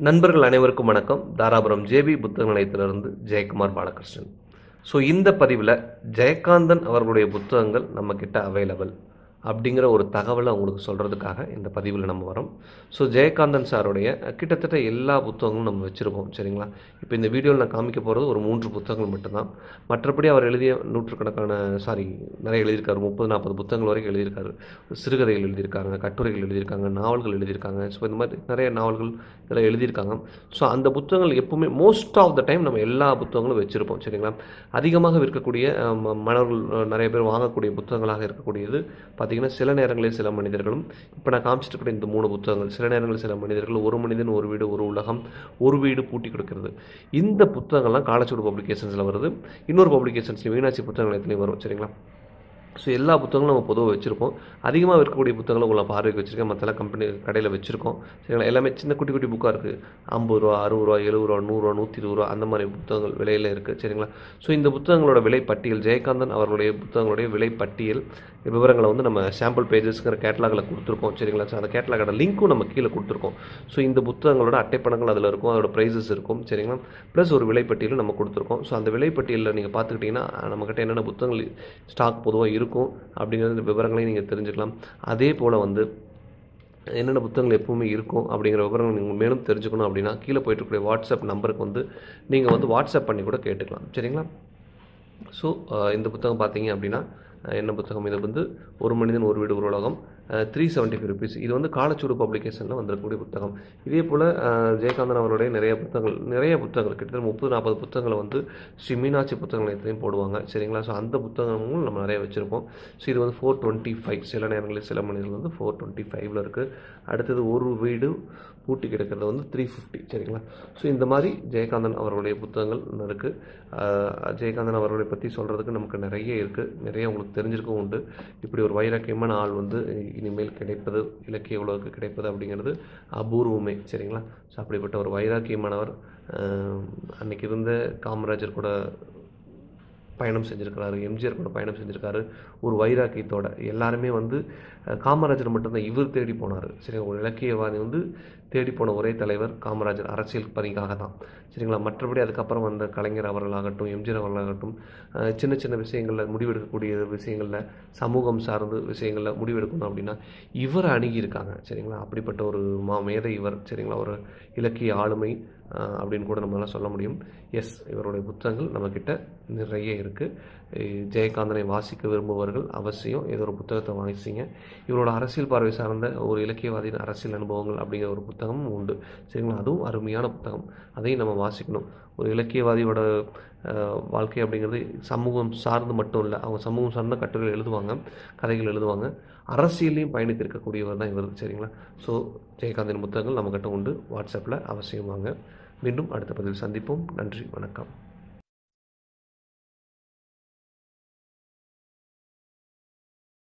நண்பர்கள் அனைவருக்கும் வணக்கம் தாராபுரம் ஜேபி புத்தக நிலையத்திலிருந்து ஜெயக்குமார் பாலகிருஷ்ணன் ஸோ இந்த பதிவில் ஜெயகாந்தன் அவர்களுடைய புத்தகங்கள் நம்மக்கிட்ட அவைலபிள் அப்படிங்கிற ஒரு தகவலை உங்களுக்கு சொல்கிறதுக்காக இந்த பதிவில் நம்ம வரோம் ஸோ ஜெயகாந்தன் சாருடைய கிட்டத்தட்ட எல்லா புத்தகங்களும் நம்ம வச்சுருக்கோம் சரிங்களா இப்போ இந்த வீடியோவில் நான் காமிக்க போகிறது ஒரு மூன்று புத்தகங்கள் மட்டும்தான் மற்றபடி அவர் எழுதிய நூற்றுக்கணக்கான சாரி நிறைய எழுதியிருக்காரு முப்பது நாற்பது புத்தகங்கள் வரைக்கும் எழுதியிருக்காரு சிறுகதைகள் எழுதியிருக்காங்க கட்டுரைகள் எழுதியிருக்காங்க நாவல்கள் எழுதியிருக்காங்க ஸோ இந்த மாதிரி நிறைய நாவல்கள் இதெல்லாம் எழுதியிருக்காங்க ஸோ அந்த புத்தகங்கள் எப்பவுமே மோஸ்ட் ஆஃப் த டைம் நம்ம எல்லா புத்தகங்களும் வச்சுருப்போம் சரிங்களா அதிகமாக விற்கக்கூடிய அஹ், ம- மாணவர்கள் அஹ், நிறைய பேர் வாங்கக்கூடிய புத்தகங்களாக இருக்கக்கூடியது பார்த்திங்கன்னா சில நேரங்களில் சில மனிதர்களும் இப்போ நான் காமிச்சிட்டு இருக்கிற இந்த மூணு புத்தகங்கள் சில நேரங்களில் சில மனிதர்கள் ஒரு மனிதன் ஒரு வீடு ஒரு உலகம் ஒரு வீடு பூட்டி கொடுக்கிறது இந்த புத்தகங்கள்லாம் காலச்சூடு பப்ளிகேஷன்ஸில் வருது இன்னொரு பப்ளிகேஷன்ஸ்லையும் மீனாட்சி புத்தக நிலையத்துலையும் வரும் சரிங்களா ஸோ எல்லா புத்தகங்களும் நம்ம பொதுவாக வச்சுருப்போம் அதிகமாக இருக்கக்கூடிய புத்தகங்களை உங்களை பார்வைக்கு வச்சுருக்கேன் மற்றெல்லாம் கம்பெனி கடையில் வச்சுருக்கோம் சரிங்களா எல்லாமே சின்ன குட்டி குட்டி புக்காக இருக்குது ஐம்பது ரூபா அறுபது ரூபா எழுபது ரூபா நூறுரூவா நூற்றி இருபது ரூபா அந்த மாதிரி புத்தகங்கள் விலையில் இருக்குது சரிங்களா ஸோ இந்த புத்தகங்களோட விலை பட்டியல் ஜெயகாந்தன் அவர்களுடைய புத்தகங்களுடைய விலை பட்டியல் விவரங்களை வந்து நம்ம சாம்பிள் பேஜஸ்ங்கிற கேட்டலாகில் கொடுத்துருக்கோம் சரிங்களா ஸோ அந்த கேட்டலாகோட லிங்க்கும் நம்ம கீழே கொடுத்துருக்கோம் ஸோ இந்த புத்தகங்களோட அட்டைப்படங்கள் அதில் இருக்கும் அதோட ப்ரைஸஸ் இருக்கும் சரிங்களா ப்ளஸ் ஒரு விலைப்பட்டியலும் நம்ம கொடுத்துருக்கோம் ஸோ அந்த விலைப்பட்டியலில் நீங்கள் பார்த்துக்கிட்டிங்கன்னா நம்மக்கிட்ட என்னென்ன புத்தகங்கள் ஸ்டாக் பொதுவாக இருக்கும் அப்படிங்கிற விவரங்களையும் நீங்கள் தெரிஞ்சுக்கலாம் அதே போல் வந்து என்னென்ன புத்தகங்கள் எப்பவுமே இருக்கும் அப்படிங்கிற விவரங்கள் நீங்கள் மேலும் தெரிஞ்சுக்கணும் அப்படின்னா கீழே போயிட்டு இருக்கக்கூடிய வாட்ஸ்அப் நம்பருக்கு வந்து நீங்கள் வந்து வாட்ஸ்அப் பண்ணி கூட கேட்டுக்கலாம் சரிங்களா ஸோ இந்த புத்தகம் பார்த்தீங்க அப்படின்னா அஹ், என்ன புத்தகம் இது வந்து ஒரு மனிதன் ஒரு வீடு ஒரு உலகம் த்ரீ செவன்ட்டி ஃபைவ் ருபீஸ் இது வந்து காலச்சூடு பப்ளிகேஷனில் வந்திருக்கக்கூடிய புத்தகம் இதே போல் ஜெயகாந்தன் அவருடைய நிறைய புத்தகங்கள் நிறைய புத்தகங்கள் கிட்டத்தட்ட முப்பது நாற்பது புத்தகங்களை வந்து ஸ்ரீ மீனாட்சி புத்தக நிலையத்திலையும் போடுவாங்க சரிங்களா ஸோ அந்த புத்தகங்களும் நம்ம நிறைய வச்சுருப்போம் ஸோ இது வந்து ஃபோர் டுவெண்ட்டி ஃபைவ் சில நேரங்களில் சில மனிதர்கள் வந்து ஃபோர் டுவெண்ட்டி ஃபைவ்ல இருக்குது அடுத்தது ஒரு வீடு பூட்டி கிடக்கிறது வந்து த்ரீ ஃபிஃப்டி சரிங்களா ஸோ இந்த மாதிரி ஜெயகாந்தன் அவர்களுடைய புத்தகங்கள் இருக்குது ஜெயகாந்தன் அவர்களை பற்றி சொல்கிறதுக்கு நமக்கு நிறைய இருக்குது நிறைய உங்களுக்கு தெரிஞ்சிருக்கவும் உண்டு இப்படி ஒரு வைராக்கியமான ஆள் வந்து இனிமேல் கிடைப்பது இலக்கிய உலகுக்கு கிடைப்பது அப்படிங்கிறது அபூர்வமே சரிங்களா ஸோ அப்படிப்பட்ட ஒரு வைராக்கியமானவர் அஹ், அன்னைக்கு இருந்த காமராஜர் கூட பயணம் செஞ்சுருக்கிறாரு எம்ஜிஆர் கூட பயணம் செஞ்சுருக்காரு ஒரு வைராக்கியத்தோட எல்லாருமே வந்து அஹ், காமராஜர் மட்டும்தான் இவர் தேடி போனார் சரி ஒரு இலக்கியவாதி வந்து தேடி போன ஒரே தலைவர் காமராஜர் அரசியல் பணிக்காக தான் சரிங்களா மற்றபடி அதுக்கப்புறம் வந்த கலைஞர் அவர்களாகட்டும் எம்ஜிஆர் அவர்களாகட்டும் அஹ், சின்ன சின்ன விஷயங்களில் முடிவெடுக்கக்கூடிய விஷயங்களில் சமூகம் சார்ந்த விஷயங்களில் முடிவெடுக்கணும் அப்படின்னா இவரை அணுகியிருக்காங்க சரிங்களா அப்படிப்பட்ட ஒரு மா மேதை இவர் சரிங்களா ஒரு இலக்கிய ஆளுமை அஹ், அப்படின்னு கூட நம்மளால சொல்ல முடியும் எஸ் இவருடைய புத்தகங்கள் நம்மக்கிட்ட நிறைய இருக்குது ஜெயகாந்தனை வாசிக்க விரும்புபவர்கள் அவசியம் ஏதோ ஒரு புத்தகத்தை வாசிங்க இவரோட அரசியல் பார்வை சார்ந்த ஒரு இலக்கியவாதியின் அரசியல் அனுபவங்கள் அப்படிங்கிற ஒரு புத்தகமும் உண்டு சரிங்களா அதுவும் அருமையான புத்தகம் அதையும் நம்ம வாசிக்கணும் ஒரு இலக்கியவாதியோட அஹ், வாழ்க்கை அப்படிங்கிறது சமூகம் சார்ந்து மட்டும் இல்லை அவங்க சமூகம் சார்ந்த கட்டுரைகள் எழுதுவாங்க கதைகள் எழுதுவாங்க அரசியலையும் பயணித்திருக்கக்கூடியவர் தான் இவர் சரிங்களா ஸோ ஜெயகாந்தன் புத்தகங்கள் நம்மக்கிட்ட உண்டு வாட்ஸ்அப்பில் அவசியம் வாங்க மீண்டும் அடுத்த பதிவில் சந்திப்போம் நன்றி வணக்கம்